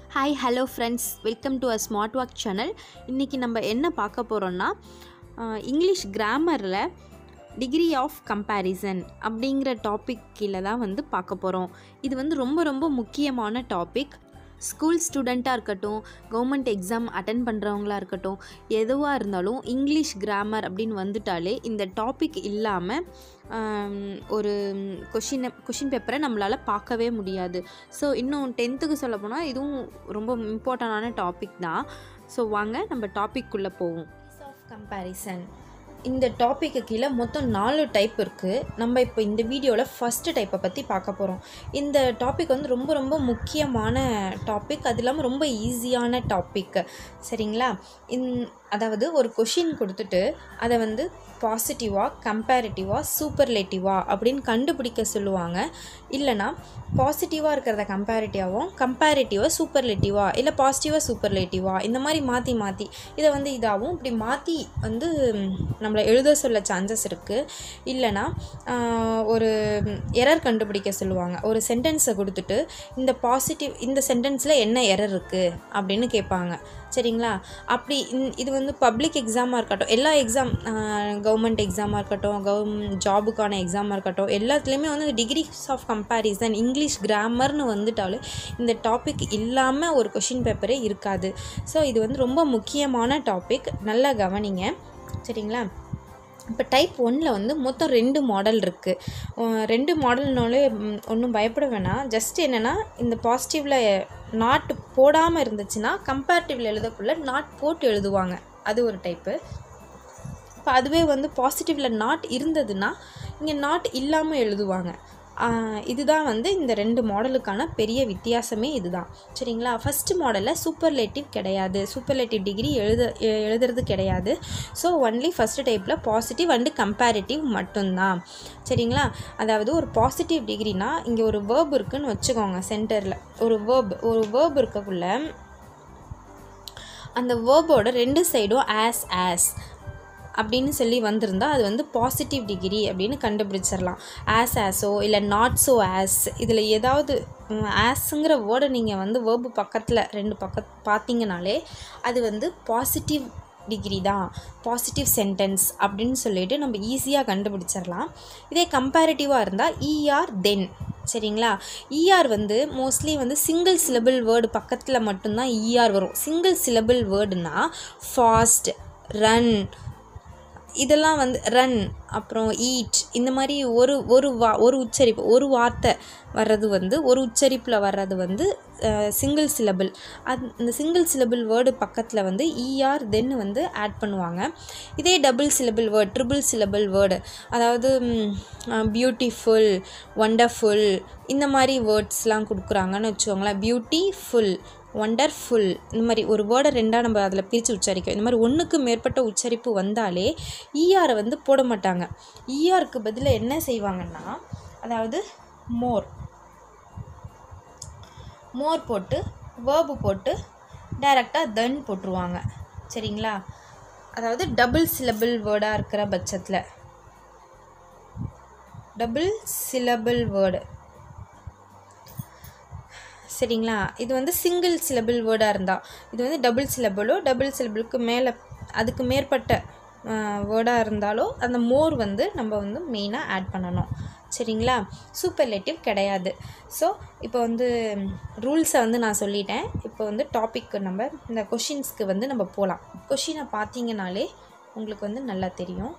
hi hello friends welcome to a smart work channel இன்றைக்கி நம்ம என்ன பார்க்க போகிறோன்னா இங்கிலீஷ் கிராமரில் டிகிரி ஆஃப் கம்பேரிசன் அப்படிங்கிற டாபிக் கீழே தான் வந்து பார்க்க போகிறோம் இது வந்து ரொம்ப ரொம்ப முக்கியமான டாபிக் ஸ்கூல் ஸ்டூடெண்ட்டாக இருக்கட்டும் கவர்மெண்ட் எக்ஸாம் அட்டன் பண்ணுறவங்களா இருக்கட்டும் எதுவாக இருந்தாலும் இங்கிலீஷ் கிராமர் அப்படின்னு வந்துட்டாலே இந்த டாபிக் இல்லாமல் ஒரு கொஷினை கொஷின் பேப்பரை நம்மளால் பார்க்கவே முடியாது ஸோ இன்னும் டென்த்துக்கு சொல்ல போனால் இதுவும் ரொம்ப இம்பார்ட்டண்டான டாபிக் தான் ஸோ வாங்க நம்ம டாபிக்குள்ளே போவோம் ஆஃப் கம்பேரிசன் இந்த டாப்பிக்கு கீழே மொத்தம் நாலு டைப் இருக்குது நம்ம இப்போ இந்த வீடியோவில் ஃபஸ்ட்டு டைப்பை பற்றி பார்க்க போகிறோம் இந்த டாபிக் வந்து ரொம்ப ரொம்ப முக்கியமான டாபிக் அது இல்லாமல் ரொம்ப ஈஸியான டாபிக் சரிங்களா இந் அதாவது ஒரு கொஷின் கொடுத்துட்டு அதை வந்து பாசிட்டிவாக கம்பேரிட்டிவாக சூப்பர்லேட்டிவாக அப்படின்னு கண்டுபிடிக்க சொல்லுவாங்க இல்லைனா பாசிட்டிவாக இருக்கிறத கம்பேரிட்டிவாகவும் கம்பேரிட்டிவாக சூப்பர்லேட்டிவாக இல்லை பாசிட்டிவாக சூப்பர்லேட்டிவாக இந்த மாதிரி மாற்றி மாற்றி இதை வந்து இதாகவும் இப்படி மாற்றி வந்து நம்மளை எழுத சொல்ல சான்சஸ் இருக்குது இல்லைனா ஒரு எரர் கண்டுபிடிக்க சொல்லுவாங்க ஒரு சென்டென்ஸை கொடுத்துட்டு இந்த பாசிட்டிவ் இந்த சென்டென்ஸில் என்ன எரர் இருக்குது அப்படின்னு கேட்பாங்க சரிங்களா அப்படி இது வந்து பப்ளிக் எக்ஸாமாக இருக்கட்டும் எல்லா எக்ஸாம் கவர்மெண்ட் எக்ஸாமாக இருக்கட்டும் கவர்மெண்ட் ஜாபுக்கான எக்ஸாமாக இருக்கட்டும் எல்லாத்துலேயுமே வந்து டிகிரிஸ் ஆஃப் கம்பேரிசன் இங்கிலீஷ் கிராமர்னு வந்துட்டாலும் இந்த டாபிக் இல்லாமல் ஒரு கொஷின் பேப்பரே இருக்காது ஸோ இது வந்து ரொம்ப முக்கியமான டாபிக் நல்லா கவனிங்க சரிங்களா இப்போ டைப் ஒன்னில் வந்து மொத்தம் ரெண்டு மாடல் இருக்குது ரெண்டு மாடல்னாலே ஒன்றும் பயப்பட வேணாம் ஜஸ்ட் என்னென்னா இந்த பாசிட்டிவில் நாட் போடாமல் இருந்துச்சுன்னா கம்பேரிட்டிவில் எழுதக்குள்ள நாட் போட்டு எழுதுவாங்க அது ஒரு டைப்பு இப்போ அதுவே வந்து பாசிட்டிவில் நாட் இருந்ததுன்னா இங்கே நாட் இல்லாமல் எழுதுவாங்க இதுதான் வந்து இந்த ரெண்டு மாடலுக்கான பெரிய வித்தியாசமே இதுதான் சரிங்களா ஃபஸ்ட்டு மாடலில் சூப்பர்லேட்டிவ் கிடையாது சூப்பர்லேட்டிவ் டிகிரி எழுத எழுதுறது கிடையாது ஸோ ஒன்லி ஃபஸ்ட்டு டைப்பில் பாசிட்டிவ் அண்டு கம்பேரிட்டிவ் மட்டும்தான் சரிங்களா அதாவது ஒரு பாசிட்டிவ் டிகிரினா இங்கே ஒரு வேர்ப் இருக்குதுன்னு வச்சுக்கோங்க சென்டரில் ஒரு வேர்ப் ஒரு வேர்ப் இருக்கக்குள்ள அந்த வேர்போட ரெண்டு சைடும் ஆஸ் ஆஸ் அப்படின்னு சொல்லி வந்திருந்தால் அது வந்து பாசிட்டிவ் டிகிரி அப்படின்னு கண்டுபிடிச்சிடலாம் ஆஸ் ஆஸோ இல்லை நாட் ஸோ ஆஸ் இதில் ஏதாவது ஆஸுங்கிற வேர்டை நீங்கள் வந்து வேர்பு பக்கத்தில் ரெண்டு பக்க பார்த்தீங்கனாலே அது வந்து பாசிட்டிவ் டிகிரி தான் பாசிட்டிவ் சென்டென்ஸ் அப்படின்னு சொல்லிட்டு நம்ம ஈஸியாக கண்டுபிடிச்சிடலாம் இதே கம்பேரிட்டிவாக இருந்தால் இஆர் தென் சரிங்களா இஆர் வந்து மோஸ்ட்லி வந்து சிங்கிள் சிலபிள் வேர்டு பக்கத்தில் மட்டும்தான் இஆர் வரும் சிங்கிள் சிலபிள் வேர்டுனா ஃபாஸ்ட் ரன் இதெல்லாம் வந்து ரன் அப்புறம் ஈட் இந்த மாதிரி ஒரு ஒரு வா ஒரு உச்சரிப்பு ஒரு வார்த்தை வர்றது வந்து ஒரு உச்சரிப்பில் வர்றது வந்து சிங்கிள் சிலபிள் அது இந்த சிங்கிள் சிலபிள் வேர்டு பக்கத்தில் வந்து இஆர் தென் வந்து ஆட் பண்ணுவாங்க இதே double syllable word triple syllable word அதாவது பியூட்டிஃபுல் ஒண்டர்ஃபுல் இந்த மாதிரி வேர்ட்ஸ்லாம் கொடுக்குறாங்கன்னு வச்சுக்கோங்களேன் பியூட்டிஃபுல் ஒண்டர்ஃபுல் இந்த மாதிரி ஒரு வேர்டை ரெண்டாக நம்ம அதில் பிரித்து உச்சரிக்கும் இந்த மாதிரி ஒன்றுக்கு மேற்பட்ட உச்சரிப்பு வந்தாலே ஈஆரை வந்து போட மாட்டாங்க ஈஆருக்கு பதில் என்ன செய்வாங்கன்னா அதாவது மோர் மோர் போட்டு வேர்பு போட்டு டைரெக்டாக தென் போட்டுருவாங்க சரிங்களா அதாவது டபுள் சிலபிள் வேர்டாக இருக்கிற பட்சத்தில் டபுள் சிலபிள் வேர்டு சரிங்களா இது வந்து சிங்கிள் சிலபிள் வேர்டாக இருந்தால் இது வந்து டபுள் சிலபிளோ டபுள் சிலபிளுக்கு மேலே அதுக்கு மேற்பட்ட வேர்டாக இருந்தாலோ அந்த மோர் வந்து நம்ம வந்து மெயினாக ஆட் பண்ணணும் சரிங்களா சூப்பர்லேட்டிவ் கிடையாது ஸோ இப்போ வந்து ரூல்ஸை வந்து நான் சொல்லிட்டேன் இப்போ வந்து டாபிக் நம்ம இந்த கொஷின்ஸ்க்கு வந்து நம்ம போகலாம் கொஷினை பார்த்தீங்கனாலே உங்களுக்கு வந்து நல்லா தெரியும்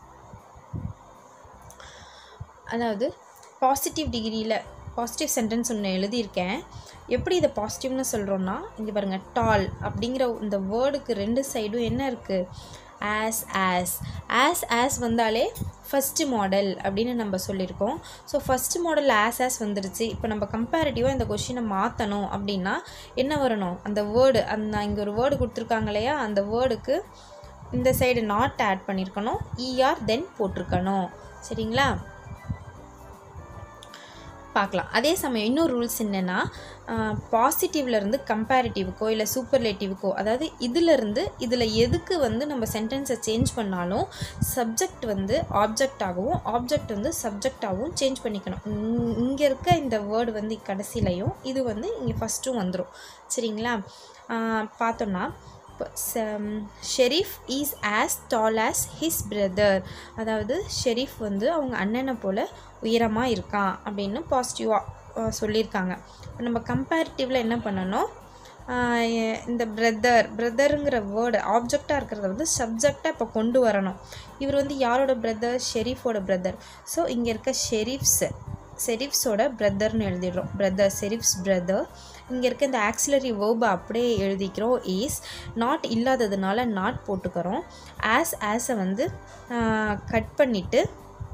அதாவது பாசிட்டிவ் டிகிரியில் பாசிட்டிவ் சென்டென்ஸ் ஒன்று எழுதியிருக்கேன் எப்படி இதை பாசிட்டிவ்னு சொல்கிறோன்னா இங்கே பாருங்கள் டால் அப்படிங்கிற இந்த வேர்டுக்கு ரெண்டு சைடும் என்ன இருக்குது ஆஸ் ஆஸ் ஆஸ் ஆஸ் வந்தாலே ஃபஸ்ட்டு மாடல் அப்படின்னு நம்ம சொல்லியிருக்கோம் so first model as as வந்துருச்சு இப்போ நம்ம கம்பேரிட்டிவாக இந்த கொஷினை மாற்றணும் அப்படின்னா என்ன வரணும் அந்த வேர்டு அந்த இங்கே ஒரு வேர்டு கொடுத்துருக்காங்க இல்லையா அந்த வேர்டுக்கு இந்த சைடு நாட் ஆட் பண்ணியிருக்கணும் இஆர் தென் போட்டிருக்கணும் சரிங்களா பார்க்கலாம் அதே சமயம் இன்னொரு ரூல்ஸ் என்னென்னா பாசிட்டிவ்லேருந்து கம்பேரிட்டிவ்க்கோ இல்லை சூப்பர்லேட்டிவ்க்கோ அதாவது இதிலிருந்து இதில் எதுக்கு வந்து நம்ம சென்டென்ஸை சேஞ்ச் பண்ணாலும் சப்ஜெக்ட் வந்து ஆப்ஜெக்ட் ஆகவும் ஆப்ஜெக்ட் வந்து சப்ஜெக்டாகவும் சேஞ்ச் பண்ணிக்கணும் இங்கே இருக்க இந்த வேர்டு வந்து கடைசிலையும் இது வந்து இங்கே ஃபஸ்ட்டும் வந்துடும் சரிங்களா ஆஹ் பார்த்தோன்னா Sharif is as tall as his brother அதாவது ஷெரீஃப் வந்து அவங்க அண்ணனை போல் உயரமாக இருக்கான் அப்படின்னு பாசிட்டிவாக சொல்லியிருக்காங்க இப்போ நம்ம கம்பேரிட்டிவில் என்ன பண்ணணும் ஆஹ் எ- இந்த பிரதர் பிரதருங்கிற வேர்டு ஆப்ஜெக்டாக இருக்கிறத வந்து சப்ஜெக்டாக இப்போ கொண்டு வரணும் இவர் வந்து யாரோட பிரதர் ஷெரீஃபோட பிரதர் ஸோ இங்கே இருக்க ஷெரீஃப்ஸ் செரிஃப்ஸோட பிரதர்னு எழுதிடுறோம் பிரதர் செரிஃப்ஸ் பிரதர் இங்கே இருக்க இந்த ஆக்சிலரி வேர்பை அப்படியே எழுதிக்கிறோம் இஸ் நாட் இல்லாததுனால நாட் போட்டுக்கிறோம் ஆஸ் ஆஸை வந்து கட் பண்ணிவிட்டு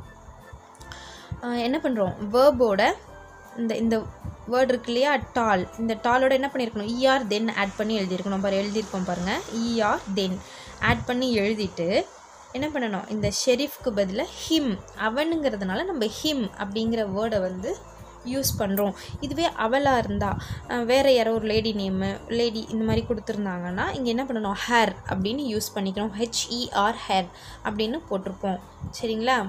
என்ன பண்ணுறோம் வேர்போட இந்த இந்த வேர்ட் இருக்கு இல்லையா டால் இந்த டாலோட என்ன பண்ணியிருக்கணும் இஆர் தென் ஆட் பண்ணி எழுதியிருக்கணும் பாரு எழுதியிருக்கோம் பாருங்கள் இஆர் தென் ஆட் பண்ணி எழுதிட்டு என்ன பண்ணணும் இந்த ஷெரீஃப்க்கு பதிலாக ஹிம் அவனுங்கிறதுனால நம்ம ஹிம் அப்படிங்கிற வேர்டை வந்து யூஸ் பண்ணுறோம் இதுவே அவளாக இருந்தால் வேறு யாரோ ஒரு லேடி நேமு லேடி இந்த மாதிரி கொடுத்துருந்தாங்கன்னா இங்கே என்ன பண்ணணும் ஹேர் அப்படின்னு யூஸ் பண்ணிக்கணும் ஹெச்இஆர் ஹேர் அப்படின்னு போட்டிருப்போம் சரிங்களா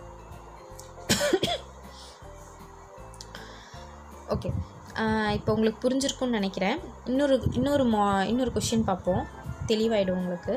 ஓகே இப்போ உங்களுக்கு புரிஞ்சிருக்கும்னு நினைக்கிறேன் இன்னொரு இன்னொரு மா இன்னொரு கொஷின் பார்ப்போம் தெளிவாயிடும் உங்களுக்கு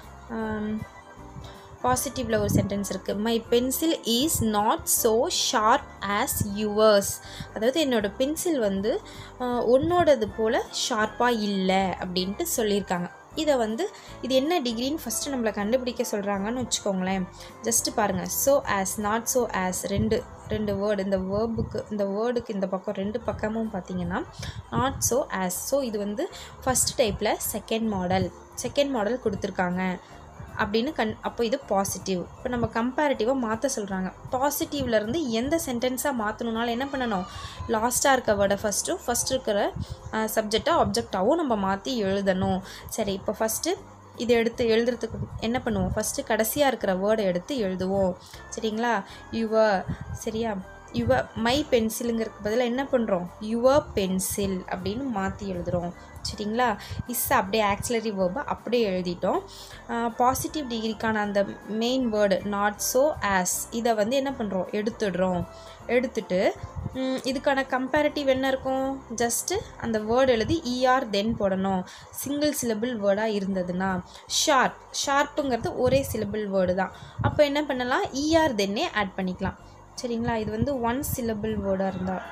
பாசிட்டிவில் ஒரு சென்டென்ஸ் இருக்குது my pencil is not so sharp as yours அதாவது என்னோடய பென்சில் வந்து ஆஹ், உன்னோடது போல் ஷார்ப்பாக இல்லை அப்படின்ட்டு சொல்லியிருக்காங்க இதை வந்து இது என்ன டிகிரின்னு ஃபஸ்ட்டு நம்மளை கண்டுபிடிக்க சொல்கிறாங்கன்னு வச்சுக்கோங்களேன் ஜஸ்ட்டு பாருங்கள் so as not so as ரெண்டு ரெண்டு வேர்டு இந்த வேர்புக்கு இந்த வேர்டுக்கு இந்த பக்கம் ரெண்டு பக்கமும் பார்த்தீங்கன்னா நாட் ஸோ ஆஸ் ஸோ இது வந்து ஃபஸ்ட் டைப்பில் செகண்ட் மாடல் செகண்ட் மாடல் கொடுத்துருக்காங்க அப்படின்னு கண் அப்போ இது பாசிட்டிவ் இப்போ நம்ம கம்பேரிட்டிவாக மாற்ற சொல்கிறாங்க பாசிட்டிவ்லேருந்து எந்த சென்டென்ஸாக மாற்றணுனாலும் என்ன பண்ணணும் லாஸ்ட்டாக இருக்க வேர்டை ஃபஸ்ட்டும் ஃபஸ்ட் இருக்கிற சப்ஜெக்டாக ஆப்ஜெக்டாகவும் நம்ம மாற்றி எழுதணும் சரி இப்போ ஃபஸ்ட்டு இது எடுத்து எழுதுறதுக்கு என்ன பண்ணுவோம் ஃபஸ்ட்டு கடைசியாக இருக்கிற வேர்டை எடுத்து எழுதுவோம் சரிங்களா யுவர் சரியா யுவ மை பென்சிலுங்கிறதுக்கு பதிலாக என்ன பண்ணுறோம் யுவர் பென்சில் அப்படின்னு மாற்றி எழுதுகிறோம் சரிங்களா இஸ் அப்படியே ஆக்சிலரி வேர்பை அப்படியே எழுதிட்டோம் பாசிட்டிவ் டிகிரிக்கான அந்த main word not so as இதை வந்து என்ன பண்ணுறோம் எடுத்துடுறோம் எடுத்துட்டு ம், இதுக்கான கம்பேரிட்டிவ் என்ன இருக்கும் ஜஸ்ட்டு அந்த வேர்டு எழுதி இஆர் தென் போடணும் சிங்கிள் சிலபிள் வேர்டாக இருந்ததுன்னா ஷார்ப் ஷார்ப்புங்கிறது ஒரே சிலபிள் வேர்டு தான் அப்போ என்ன பண்ணலாம் இஆர் தென்னே ஆட் பண்ணிக்கலாம் சரிங்களா இது வந்து ஒன் சிலபிள் வேர்டாக இருந்தால்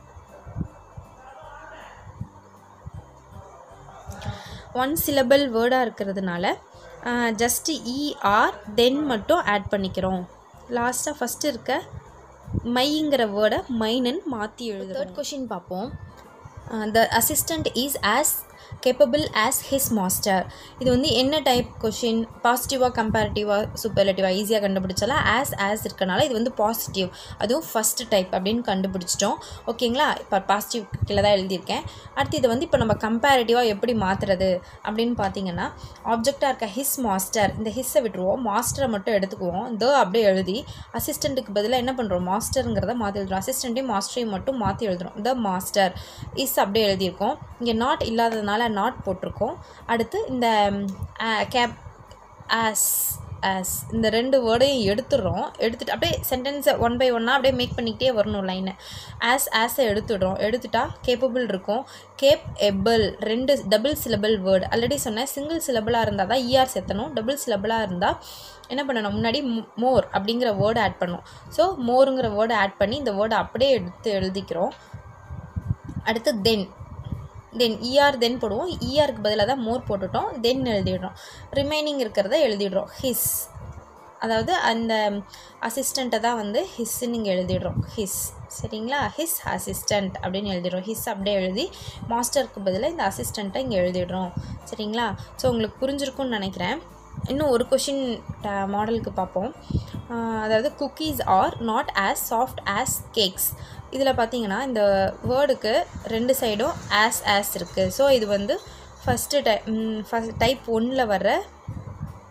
ஒன் சிலபிள் வேர்டாக இருக்கிறதுனால ஜஸ்ட்டு இஆர் தென் மட்டும் ஆட் பண்ணிக்கிறோம் லாஸ்ட்டாக ஃபஸ்ட்டு இருக்க மைங்கிற வேர்டை மைனன் மாற்றி எழுது தேர்ட் கொஷின் பார்ப்போம் the assistant is as capable as his master இது வந்து என்ன டைப் கொஷின் பாசிட்டிவாக கம்பேரிட்டிவாக சூப்பர்லேட்டிவாக ஈஸியாக கண்டுபிடிச்சாலாம் ஆஸ் ஆஸ் இருக்கனால இது வந்து பாசிட்டிவ் அதுவும் ஃபஸ்ட் டைப் அப்படின்னு கண்டுபிடிச்சிட்டோம் ஓகேங்களா இப்போ பாசிட்டிவ் கீழே தான் எழுதியிருக்கேன் அடுத்து இதை வந்து இப்போ நம்ம கம்பேரிட்டிவாக எப்படி மாற்றுறது அப்படின்னு பார்த்தீங்கன்னா ஆப்ஜெக்டாக இருக்க ஹிஸ் மாஸ்டர் இந்த ஹிஸ்ஸை விட்டுருவோம் மாஸ்டரை மட்டும் எடுத்துக்குவோம் த அப்படியே எழுதி அசிஸ்டண்ட்டுக்கு பதிலாக என்ன பண்ணுறோம் மாஸ்டருங்கிறத மாற்றி எழுதுறோம் அசிஸ்டண்ட்டையும் மாஸ்டரையும் மட்டும் மாற்றி எழுதுறோம் த மாஸ்டர் இஸ் அப்படியே எழுதியிருக்கோம் இங்கே நாட் இல்லாததுனால நாட் போட்டிருக்கோம் அடுத்து இந்த கேப் ஆஸ் ஆஸ் இந்த ரெண்டு வேர்டையும் எடுத்துடுறோம் எடுத்துட்டு அப்படியே சென்டென்ஸை ஒன் பை ஒன்னாக அப்படியே மேக் பண்ணிக்கிட்டே வரணும் லைனை ஆஸ் ஆஸை எடுத்துடுறோம் எடுத்துட்டா கேப்பபிள் இருக்கும் கேப் எபிள் ரெண்டு டபுள் சிலபிள் வேர்டு ஆல்ரெடி சொன்னேன் சிங்கிள் சிலபிளாக இருந்தால் தான் இஆர் சேர்த்தணும் டபுள் சிலபிளாக இருந்தால் என்ன பண்ணணும் முன்னாடி மோர் அப்படிங்கிற வேர்டு ஆட் பண்ணணும் ஸோ மோருங்கிற வேர்டு ஆட் பண்ணி இந்த வேர்டை அப்படியே எடுத்து எழுதிக்கிறோம் அடுத்து தென் தென் இஆர் தென் போடுவோம் இஆருக்கு பதிலாக தான் மோர் போட்டுட்டோம் தென் எழுதிடுறோம் ரிமைனிங் இருக்கிறத எழுதிடுறோம் ஹிஸ் அதாவது அந்த அசிஸ்டண்ட்டை தான் வந்து ஹிஸ்ன்னு இங்கே எழுதிடுறோம் ஹிஸ் சரிங்களா ஹிஸ் அசிஸ்டண்ட் அப்படின்னு எழுதிடுறோம் ஹிஸ் அப்படியே எழுதி மாஸ்டருக்கு பதிலாக இந்த அசிஸ்டண்ட்டை இங்கே எழுதிடுறோம் சரிங்களா ஸோ உங்களுக்கு புரிஞ்சிருக்கும்னு நினைக்கிறேன் இன்னும் ஒரு கொஷின் மாடலுக்கு பார்ப்போம் ஆஹ் அதாவது cookies are not as soft as cakes இதில் பார்த்தீங்கன்னா இந்த வேர்டுக்கு ரெண்டு சைடும் ஆஸ் ஆஸ் இருக்குது ஸோ இது வந்து ஃபஸ்ட்டு டை ஃபஸ்ட் டைப் ஒன்னில் வர்ற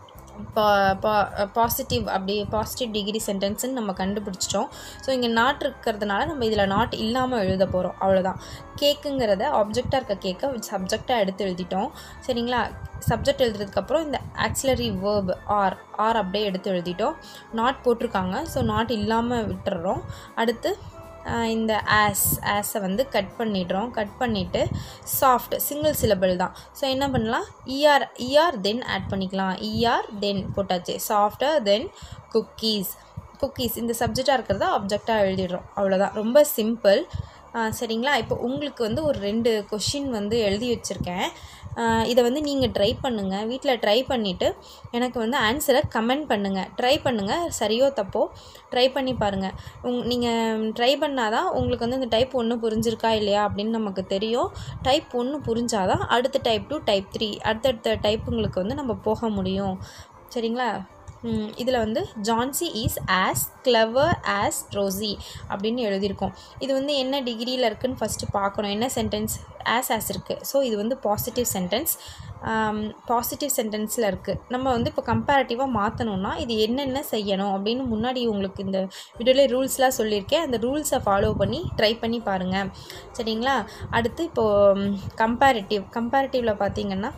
பா பா பாசிட்டிவ் அப்படி பாசிட்டிவ் டிகிரி சென்டென்ஸ்னு நம்ம கண்டுபிடிச்சிட்டோம் ஸோ இங்கே நாட் இருக்கிறதுனால நம்ம இதில் நாட் இல்லாமல் எழுத போகிறோம் அவ்வளோதான் கேக்குங்கிறத ஆப்ஜெக்டாக இருக்க கேக்கை சப்ஜெக்டாக எடுத்து எழுதிட்டோம் சரிங்களா சப்ஜெக்ட் எழுதுறதுக்கப்புறம் இந்த ஆக்சிலரி வேர்ப் ஆர் ஆர் அப்படியே எடுத்து எழுதிட்டோம் நாட் போட்டிருக்காங்க ஸோ நாட் இல்லாமல் விட்டுறோம் அடுத்து இந்த ஆஸ் ஆஸை வந்து கட் பண்ணிடுறோம் கட் பண்ணிவிட்டு சாஃப்ட் சிங்கிள் சிலபிள் தான் ஸோ என்ன பண்ணலாம் இஆர் இஆர் தென் ஆட் பண்ணிக்கலாம் இஆர் தென் போட்டாச்சு சாஃப்டர் தென் குக்கீஸ் குக்கீஸ் இந்த சப்ஜெக்டாக இருக்கிறத ஆப்ஜெக்டாக எழுதிடுறோம் அவ்வளோதான் ரொம்ப சிம்பிள் சரிங்களா இப்போ உங்களுக்கு வந்து ஒரு ரெண்டு கொஷின் வந்து எழுதி வச்சுருக்கேன் இதை வந்து நீங்கள் ட்ரை பண்ணுங்கள் வீட்டில் ட்ரை பண்ணிவிட்டு எனக்கு வந்து ஆன்சரை கமெண்ட் பண்ணுங்கள் ட்ரை பண்ணுங்கள் சரியோ தப்போ ட்ரை பண்ணி பாருங்கள் உங் நீங்கள் ட்ரை பண்ணால் தான் உங்களுக்கு வந்து இந்த டைப் ஒன்று புரிஞ்சிருக்கா இல்லையா அப்படின்னு நமக்கு தெரியும் டைப் ஒன்று புரிஞ்சாதான் அடுத்த டைப் டூ டைப் த்ரீ அடுத்தடுத்த டைப்புங்களுக்கு வந்து நம்ம போக முடியும் சரிங்களா இதில் வந்து Jancy is as clever as Rosy அப்படின்னு எழுதியிருக்கோம் இது வந்து என்ன டிகிரியில் இருக்குதுன்னு ஃபஸ்ட்டு பார்க்கணும் என்ன சென்டென்ஸ் ஆஸ் ஆஸ் இருக்குது ஸோ இது வந்து பாசிட்டிவ் சென்டென்ஸ் பாசிட்டிவ் சென்டென்ஸில் இருக்குது நம்ம வந்து இப்போ கம்பேரிட்டிவாக மாற்றணுன்னா இது என்னென்ன செய்யணும் அப்படின்னு முன்னாடி உங்களுக்கு இந்த வீடியோவில் ரூல்ஸ்லாம் சொல்லியிருக்கேன் அந்த ரூல்ஸை ஃபாலோ பண்ணி ட்ரை பண்ணி பாருங்கள் சரிங்களா அடுத்து இப்போது கம்பேரிட்டிவ் கம்பேரிட்டிவில் பார்த்தீங்கன்னா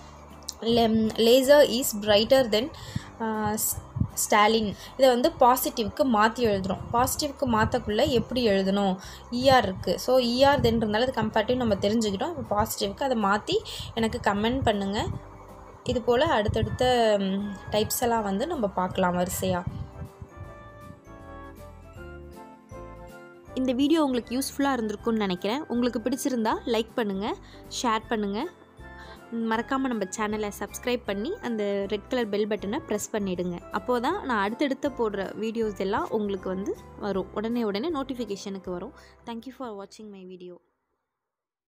laser is brighter than Stalin இதை வந்து பாசிட்டிவ்க்கு மாற்றி எழுதுகிறோம் பாசிட்டிவ்க்கு மாற்றக்குள்ளே எப்படி எழுதணும் இஆர் இருக்குது ஸோ இஆர் தென்றதுனால அது கம்பேரிட்டிவ் நம்ம தெரிஞ்சுக்கிட்டோம் இப்போ பாசிட்டிவ்க்கு அதை மாற்றி எனக்கு கமெண்ட் பண்ணுங்கள் இது போல் அடுத்தடுத்த டைப்ஸ் எல்லாம் வந்து நம்ம பார்க்கலாம் வரிசையாக இந்த வீடியோ உங்களுக்கு யூஸ்ஃபுல்லாக இருந்திருக்கும்னு நினைக்கிறேன் உங்களுக்கு பிடிச்சிருந்தா லைக் பண்ணுங்கள் ஷேர் பண்ணுங்கள் மறக்காமல் நம்ம சேனலை சப்ஸ்கிரைப் பண்ணி அந்த ரெட் கலர் பெல் பட்டனை ப்ரெஸ் பண்ணிவிடுங்க அப்போது தான் நான் அடுத்தடுத்த போடுற வீடியோஸ் எல்லாம் உங்களுக்கு வந்து வரும் உடனே உடனே நோட்டிஃபிகேஷனுக்கு வரும் தேங்க்யூ ஃபார் வாட்சிங் மை வீடியோ